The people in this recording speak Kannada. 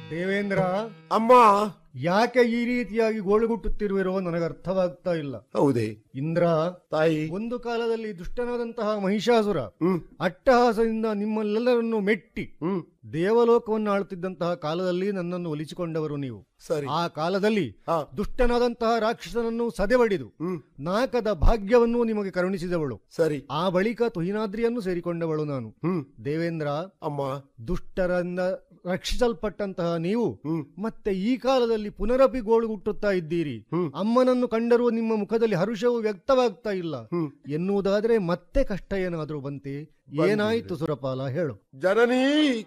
ದೇವೇಂದ್ರ ಅಮ್ಮ ಯಾಕೆ ಈ ರೀತಿಯಾಗಿ ಗೋಳುಗುಟ್ಟುತ್ತಿರುವಿರೋ ನನಗೆ ಅರ್ಥವಾಗ್ತಾ ಇಲ್ಲ ಹೌದೇ ಇಂದ್ರ ತಾಯಿ ಒಂದು ಕಾಲದಲ್ಲಿ ದುಷ್ಟನಾದಂತಹ ಮಹಿಷಾಸುರ ಹ್ಮ್ ಅಟ್ಟಹಾಸದಿಂದ ನಿಮ್ಮಲ್ಲೆಲ್ಲರನ್ನು ಮೆಟ್ಟಿ ಹ್ಮ್ ದೇವಲೋಕವನ್ನು ಆಳುತ್ತಿದ್ದಂತಹ ಕಾಲದಲ್ಲಿ ನನ್ನನ್ನು ಒಲಿಸಿಕೊಂಡವರು ನೀವು ಸರಿ ಆ ಕಾಲದಲ್ಲಿ ಹಾ ದುಷ್ಟನಾದಂತಹ ರಾಕ್ಷಸನನ್ನು ಸದೆಬಡಿದು ಹ್ಮ್ ನಾಕದ ಭಾಗ್ಯವನ್ನು ನಿಮಗೆ ಕರುಣಿಸಿದವಳು ಸರಿ ಆ ಬಳಿಕ ತುಹಿನಾದ್ರಿಯನ್ನು ಸೇರಿಕೊಂಡವಳು ನಾನು ಹ್ಮ್ ದೇವೇಂದ್ರ ಅಮ್ಮ ದುಷ್ಟರಿಂದ ರಕ್ಷಿಸಲ್ಪಟ್ಟಂತಹ ನೀವು ಹ್ಮ್ ಮತ್ತೆ ಈ ಕಾಲದಲ್ಲಿ ಪುನರಪಿ ಗೋಳುಗುಟ್ಟುತ್ತಾ ಇದ್ದೀರಿ ಹ್ಮ್. ಅಮ್ಮನನ್ನು ಕಂಡರೂ ನಿಮ್ಮ ಮುಖದಲ್ಲಿ ಹರುಷವು ವ್ಯಕ್ತವಾಗ್ತಾ ಇಲ್ಲ ಹ್ಮ್ ಎನ್ನುವುದಾದ್ರೆ ಮತ್ತೆ ಕಷ್ಟ ಏನಾದ್ರೂ ಬಂತೆ ಏನಾಯ್ತು ಸುರಪಾಲ ಹೇಳು ಜನನೀ